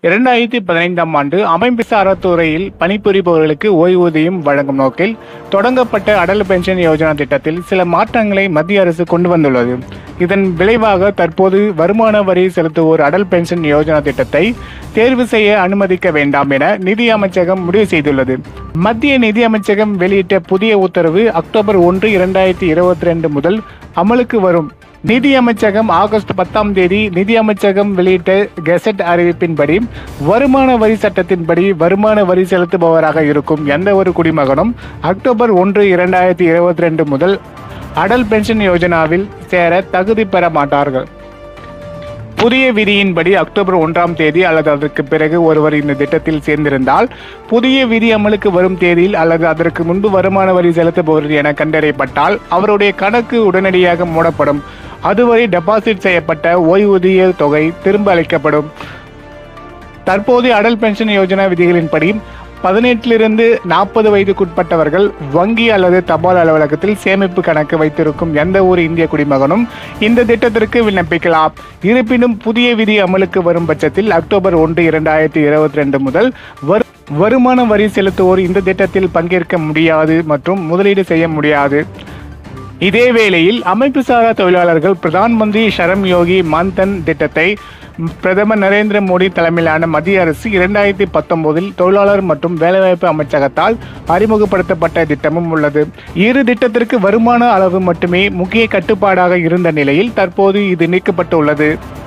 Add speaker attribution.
Speaker 1: இரண்டாயிரத்தி பதினைந்தாம் ஆண்டு அமைப்பு சாரா துறையில் பணிபுரிபவர்களுக்கு ஓய்வூதியம் வழங்கும் நோக்கில் தொடங்கப்பட்ட அடல் பென்ஷன் யோஜனா திட்டத்தில் சில மாற்றங்களை மத்திய அரசு கொண்டு வந்துள்ளது இதன் விளைவாக தற்போது வருமான வரி செலுத்துவோர் அடல் பென்ஷன் யோஜனா திட்டத்தை தேர்வு செய்ய அனுமதிக்க வேண்டாம் என நிதி அமைச்சகம் முடிவு செய்துள்ளது மத்திய நிதி அமைச்சகம் வெளியிட்ட புதிய உத்தரவு அக்டோபர் ஒன்று இரண்டாயிரத்தி இருபத்தி ரெண்டு முதல் அமலுக்கு வரும் நிதி அமைச்சகம் ஆகஸ்ட் பத்தாம் தேதி நிதி அமைச்சகம் வெளியிட்ட கெசட் அறிவிப்பின்படி வருமான வரி சட்டத்தின்படி வருமான வரி செலுத்துபவராக இருக்கும் எந்த ஒரு குடிமகனும் அக்டோபர் ஒன்று இரண்டாயிரத்தி இருபத்தி ரெண்டு முதல் அடல் பென்ஷன் யோஜனாவில் சேர தகுதி பெற மாட்டார்கள் புதிய விதியின்படி அக்டோபர் ஒன்றாம் தேதி அல்லது அதற்கு பிறகு ஒருவர் இந்த திட்டத்தில் சேர்ந்திருந்தால் புதிய விதி அமலுக்கு வரும் தேதியில் அல்லது அதற்கு முன்பு வருமான வரி செலுத்துபவர் என கண்டறியப்பட்டால் அவருடைய கணக்கு உடனடியாக மூடப்படும் அதுவரை டெபாசிட் செய்யப்பட்ட ஓய்வூதிய தொகை திரும்ப அளிக்கப்படும் தற்போதைய அடல் பென்ஷன் யோஜனா விதிகளின்படி பதினெட்டிலிருந்து நாற்பது வயதுக்குட்பட்டவர்கள் வங்கி அல்லது தபால் அலுவலகத்தில் சேமிப்பு கணக்கு வைத்திருக்கும் எந்த ஒரு இந்திய குடிமகனும் இந்த திட்டத்திற்கு விண்ணப்பிக்கலாம் இருப்பினும் புதிய விதி அமலுக்கு வரும் பட்சத்தில் அக்டோபர் ஒன்று இரண்டாயிரத்தி இருபத்தி ரெண்டு முதல் வரு வருமான வரி செலுத்துவோர் இந்த திட்டத்தில் பங்கேற்க முடியாது மற்றும் முதலீடு செய்ய முடியாது இதே வேளையில் அமைப்பு சாரா தொழிலாளர்கள் பிரதான் மந்திரி ஷரம் யோகி மான்தன் திட்டத்தை பிரதமர் நரேந்திர மோடி தலைமையிலான மத்திய அரசு இரண்டாயிரத்தி பத்தொன்பதில் தொழிலாளர் மற்றும் வேலைவாய்ப்பு அமைச்சகத்தால் அறிமுகப்படுத்தப்பட்ட திட்டமும் உள்ளது இரு திட்டத்திற்கு வருமான அளவு மட்டுமே முக்கிய கட்டுப்பாடாக இருந்த நிலையில் தற்போது இது நீக்கப்பட்டுள்ளது